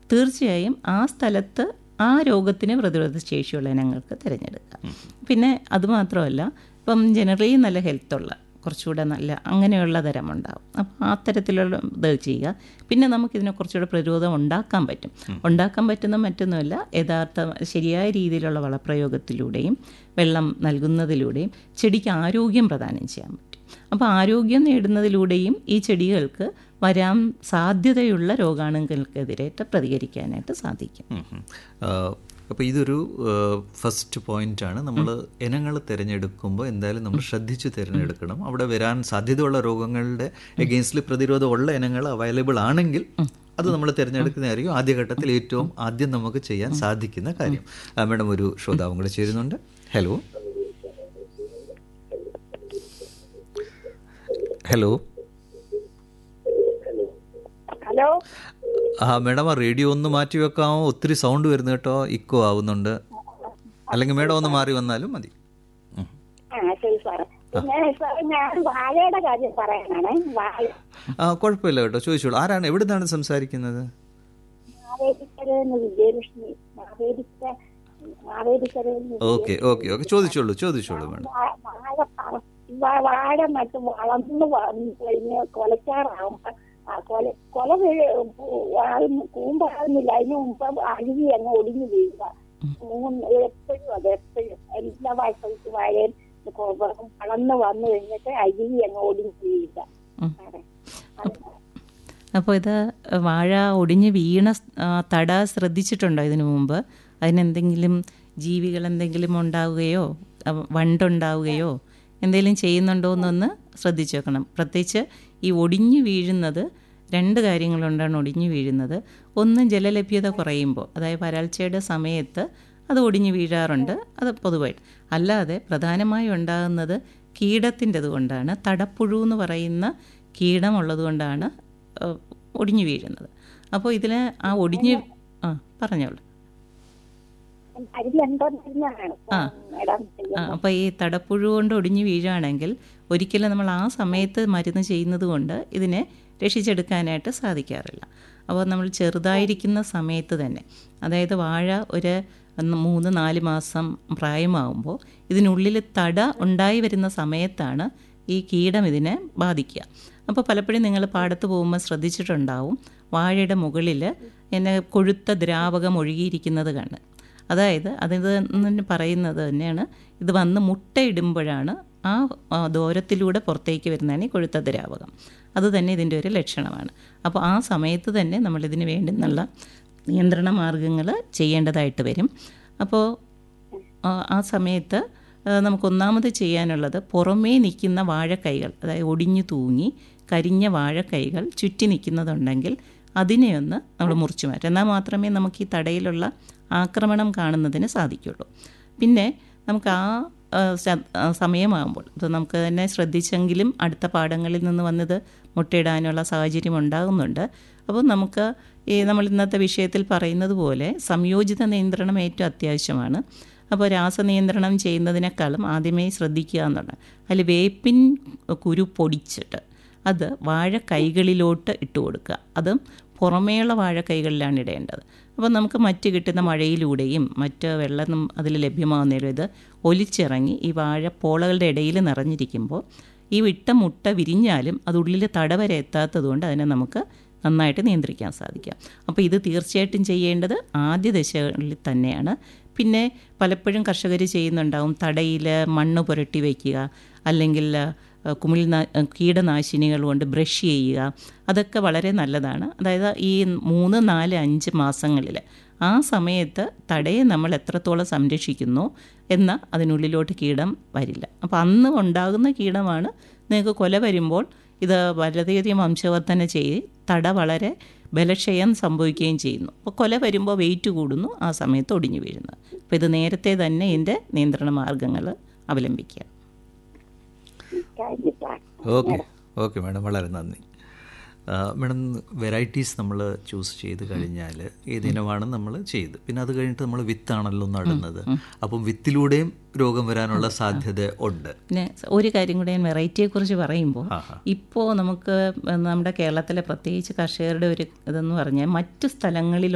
തീർച്ചയായും ആ സ്ഥലത്ത് ആ രോഗത്തിന് പ്രതിരോധ ശേഷിയുള്ള ഇനങ്ങൾക്ക് തിരഞ്ഞെടുക്കാം പിന്നെ അതുമാത്രമല്ല ഇപ്പം ജനറലി നല്ല ഹെൽത്തുള്ള കുറച്ചുകൂടെ നല്ല അങ്ങനെയുള്ള തരമുണ്ടാവും അപ്പം ആ തരത്തിലുള്ള ഇത് ചെയ്യുക പിന്നെ നമുക്കിതിനെ കുറച്ചുകൂടെ പ്രതിരോധം ഉണ്ടാക്കാൻ പറ്റും ഉണ്ടാക്കാൻ പറ്റുന്ന മറ്റൊന്നുമല്ല യഥാർത്ഥ ശരിയായ രീതിയിലുള്ള വളപ്രയോഗത്തിലൂടെയും വെള്ളം നൽകുന്നതിലൂടെയും ചെടിക്ക് ആരോഗ്യം പ്രദാനം ചെയ്യാൻ പറ്റും അപ്പോൾ ആരോഗ്യം നേടുന്നതിലൂടെയും ഈ ചെടികൾക്ക് വരാൻ സാധ്യതയുള്ള രോഗാണുക്കൾക്കെതിരായിട്ട് പ്രതികരിക്കാനായിട്ട് സാധിക്കും അപ്പോൾ ഇതൊരു ഫസ്റ്റ് പോയിന്റ് ആണ് നമ്മൾ ഇനങ്ങൾ തിരഞ്ഞെടുക്കുമ്പോൾ എന്തായാലും നമ്മൾ ശ്രദ്ധിച്ച് തിരഞ്ഞെടുക്കണം അവിടെ വരാൻ സാധ്യതയുള്ള രോഗങ്ങളുടെ എഗെയിൻസ്റ്റിൽ പ്രതിരോധമുള്ള ഇനങ്ങൾ അവൈലബിൾ ആണെങ്കിൽ അത് നമ്മൾ തിരഞ്ഞെടുക്കുന്നതായിരിക്കും ആദ്യഘട്ടത്തിൽ ഏറ്റവും ആദ്യം നമുക്ക് ചെയ്യാൻ സാധിക്കുന്ന കാര്യം മാഡം ഒരു ശ്രോതാവും കൂടെ ചേരുന്നുണ്ട് ഹലോ ഹലോ ഹലോ ആ മാഡം ആ റേഡിയോ ഒന്ന് മാറ്റി വെക്കാമോ ഒത്തിരി സൗണ്ട് വരുന്നു കേട്ടോ ഇക്കോ ആവുന്നുണ്ട് അല്ലെങ്കിൽ മാഡം ഒന്ന് മാറി വന്നാലും മതി ഉം. ആ ശരി സാറേ പിന്നെ സാറേ ഞാൻ വാഴയുടെ കാര്യം പറയാനാണ് വാഴ ആ കുഴപ്പമില്ല കേട്ടോ ചോദിച്ചോളൂ ആരാണ് എവിടെ നിന്നാണ് സംസാരിക്കുന്നത് മാവേലിക്കരന്ന് വിജയലക്ഷ്മി മാവേലിക്ക മാവേലിക്കരന്ന് ഓക്കെ ഓക്കെ ഓക്കെ ചോദിച്ചോളൂ ചോദിച്ചോളൂ മാഡം വാ- വാഴ പറ- വാ- വാഴ നട്ട് വളർന്ന് വന്ന് കഴിഞ്ഞ് കൊലച്ചാറാവുമ്പോ ആ കൊല കൊല വീഴ ആകുന്ന- കൂമ്പാകുന്നില്ല അതിന് മുമ്പ് അഴുകി അങ്ങ് ഒടിഞ്ഞു വീഴുക മൂന്ന് എപ്പോഴും അത് എപ്പോഴും എല്ലാ വാഴ വാഴയും കൊ- വളർന്ന് വന്നു കഴിഞ്ഞിട്ട് അഴുകി അങ്ങ് ഒടിഞ്ഞു വീഴുക ഉം. സാറേ. അപ്പോൾ ഇത് വാഴ ഒടിഞ്ഞ് വീണ സ്- ആ, തട ശ്രദ്ധിച്ചിട്ടുണ്ടോ ഇതിനു മുമ്പ് അതിനെന്തെങ്കിലും ജീവികൾ എന്തെങ്കിലും ഉണ്ടാവുകയോ അവ- വണ്ടുണ്ടാവുകയോ എന്തെങ്കിലും ചെയ്യുന്നുണ്ടോ എന്നൊന്ന് ശ്രദ്ധിച്ചു വെക്കണം പ്രത്യേകിച്ച് ഈ ഒടിഞ്ഞു വീഴുന്നത് രണ്ട് കാര്യങ്ങളുണ്ടാണ് ഒടിഞ്ഞു വീഴുന്നത് ഒന്ന് ജലലഭ്യത കുറയുമ്പോൾ അതായത് വരൾച്ചയുടെ സമയത്ത് അത് ഒടിഞ്ഞു വീഴാറുണ്ട് അത് പൊതുവായിട്ട് അല്ലാതെ പ്രധാനമായും ഉണ്ടാകുന്നത് കീടത്തിൻ്റെത് കൊണ്ടാണ് തടപ്പുഴു എന്ന് പറയുന്ന കീടമുള്ളത് കൊണ്ടാണ് ഏഹ്, ഒടിഞ്ഞു വീഴുന്നത് അപ്പോൾ ഇതിൽ ആ ഒടിഞ്ഞ് ആ പറഞ്ഞോളൂ അരുവി ഉണ്ടോന്നിരുന്നാണ് മേഡം ആ അപ്പോൾ ഈ തടപ്പുഴു കൊണ്ട് ഒടിഞ്ഞു വീഴുകയാണെങ്കിൽ ഒരിക്കലും നമ്മൾ ആ സമയത്ത് മരുന്ന് ചെയ്യുന്നത് കൊണ്ട് ഇതിനെ രക്ഷിച്ചെടുക്കാനായിട്ട് സാധിക്കാറില്ല അപ്പോൾ നമ്മൾ ചെറുതായിരിക്കുന്ന സമയത്ത് തന്നെ അതായത് വാഴ ഒരു മൂന്ന് നാല് മാസം പ്രായമാകുമ്പോൾ ഇതിനുള്ളിൽ തട ഉണ്ടായി വരുന്ന സമയത്താണ് ഈ കീടം ഇതിനെ ബാധിക്കുക അപ്പോൾ പലപ്പോഴും നിങ്ങൾ പാടത്ത് പോകുമ്പോൾ ശ്രദ്ധിച്ചിട്ടുണ്ടാവും വാഴയുടെ മുകളിൽ എന്നെ കൊഴുത്ത ദ്രാവകം ഒഴുകിയിരിക്കുന്നത് കണ്ട് അതായത് അതിത് എന്ന് പറയുന്നത് തന്നെയാണ് ഇത് വന്ന് മുട്ടയിടുമ്പോഴാണ് ആ ആ, ദൂരത്തിലൂടെ പുറത്തേക്ക് വരുന്നതാണ് ഈ കൊഴുത്ത ദ്രാവകം അത് തന്നെ ഇതിൻ്റെ ഒരു ലക്ഷണമാണ് അപ്പോൾ ആ സമയത്ത് തന്നെ നമ്മളിതിന് വേണ്ടുന്നുള്ള നിയന്ത്രണ മാർഗങ്ങൾ ചെയ്യേണ്ടതായിട്ട് വരും അപ്പോൾ ആ, ആ സമയത്ത് ആ, നമുക്ക് ഒന്നാമത് ചെയ്യാനുള്ളത് പുറമേ നിൽക്കുന്ന വാഴക്കൈകൾ അതായത് ഒടിഞ്ഞു തൂങ്ങി കരിഞ്ഞ വാഴക്കൈകൾ ചുറ്റി നിൽക്കുന്നതുണ്ടെങ്കിൽ അതിനെ ഒന്ന് നമ്മൾ മുറിച്ചു മാറ്റാം എന്നാൽ മാത്രമേ നമുക്ക് ഈ തടയിലുള്ള ആക്രമണം കാണുന്നതിന് സാധിക്കുള്ളൂ പിന്നെ നമുക്ക് ആ ആ, ശ- ആ, സമയമാകുമ്പോൾ ഇത് നമുക്ക് തന്നെ ശ്രദ്ധിച്ചെങ്കിലും അടുത്ത പാടങ്ങളിൽ നിന്ന് വന്നത് മുട്ടയിടാനുള്ള സാഹചര്യം ഉണ്ടാകുന്നുണ്ട് അപ്പോൾ നമുക്ക് ഈ നമ്മൾ ഇന്നത്തെ വിഷയത്തിൽ പറയുന്നത് പോലെ സംയോജിത നിയന്ത്രണം ഏറ്റവും അത്യാവശ്യമാണ് അപ്പോൾ രാസനിയന്ത്രണം ചെയ്യുന്നതിനേക്കാളും ആദ്യമേ ശ്രദ്ധിക്കുക എന്നുള്ളത് അതിൽ വേപ്പിൻ കുരു പൊടിച്ചിട്ട് അത് വാഴ കൈകളിലോട്ട് ഇട്ട് കൊടുക്കുക അതും പുറമേയുള്ള വാഴ കൈകളിലാണ് ഇടേണ്ടത് അപ്പോൾ നമുക്ക് മറ്റ് കിട്ടുന്ന മഴയിലൂടെയും മറ്റ് വെള്ളം അതിൽ ലഭ്യമാകുന്നതിലും ഇത് ഒലിച്ചിറങ്ങി ഈ വാഴപ്പോളകളുടെ ഇടയിൽ നിറഞ്ഞിരിക്കുമ്പോൾ ഈ വിട്ട മുട്ട വിരിഞ്ഞാലും അത് ഉള്ളിൽ തടവരെ എത്താത്തതുകൊണ്ട് അതിനെ നമുക്ക് നന്നായിട്ട് നിയന്ത്രിക്കാൻ സാധിക്കാം അപ്പോൾ ഇത് തീർച്ചയായിട്ടും ചെയ്യേണ്ടത് ആദ്യ ദശകളിൽ തന്നെയാണ് പിന്നെ പലപ്പോഴും കർഷകർ ചെയ്യുന്നുണ്ടാവും തടയിൽ മണ്ണ് പുരട്ടി വയ്ക്കുക അല്ലെങ്കിൽ ആ, കുമിൾ നാ കീടനാശിനികൾ കൊണ്ട് ബ്രഷ് ചെയ്യുക അതൊക്കെ വളരെ നല്ലതാണ് അതായത് ഈ മൂന്ന് നാല് അഞ്ച് മാസങ്ങളിൽ ആ സമയത്ത് തടയെ നമ്മൾ എത്രത്തോളം സംരക്ഷിക്കുന്നു എന്ന അതിനുള്ളിലോട്ട് കീടം വരില്ല അപ്പോൾ അന്ന് ഉണ്ടാകുന്ന കീടമാണ് നിങ്ങൾക്ക് കൊല വരുമ്പോൾ ഇത് വളരെയധികം വംശവർധന ചെയ്ത് തട വളരെ ബലക്ഷയം സംഭവിക്കുകയും ചെയ്യുന്നു അപ്പോൾ കൊല വരുമ്പോൾ വെയിറ്റ് കൂടുന്നു ആ സമയത്ത് ഒടിഞ്ഞു വീഴുന്നു അപ്പോൾ ഇത് നേരത്തെ തന്നെ ഇതിൻ്റെ നിയന്ത്രണ മാർഗങ്ങൾ അവലംബിക്കുക thank you sir okay okay madam വളരെ നന്ദി ആ, മാഡം വെറൈറ്റീസ് നമ്മൾ ചൂസ് ചെയ്ത് കഴിഞ്ഞാൽ ഏതിനമാണ് നമ്മൾ ചെയ്ത് പിന്നെ അത് കഴിഞ്ഞിട്ട് നമ്മൾ വിത്താണല്ലോ നടുന്നത് അപ്പം വിത്തിലൂടെയും രോഗം വരാനുള്ള സാധ്യത ഉണ്ട് പിന്നെ ഒരു കാര്യം കൂടി ഞാൻ വെറൈറ്റിയെക്കുറിച്ച് പറയുമ്പോൾ ആഹാ. ഇപ്പോൾ നമുക്ക് നമ്മുടെ കേരളത്തിലെ പ്രത്യേകിച്ച് കർഷകരുടെ ഒരു ഇതെന്ന് പറഞ്ഞാൽ മറ്റു സ്ഥലങ്ങളിൽ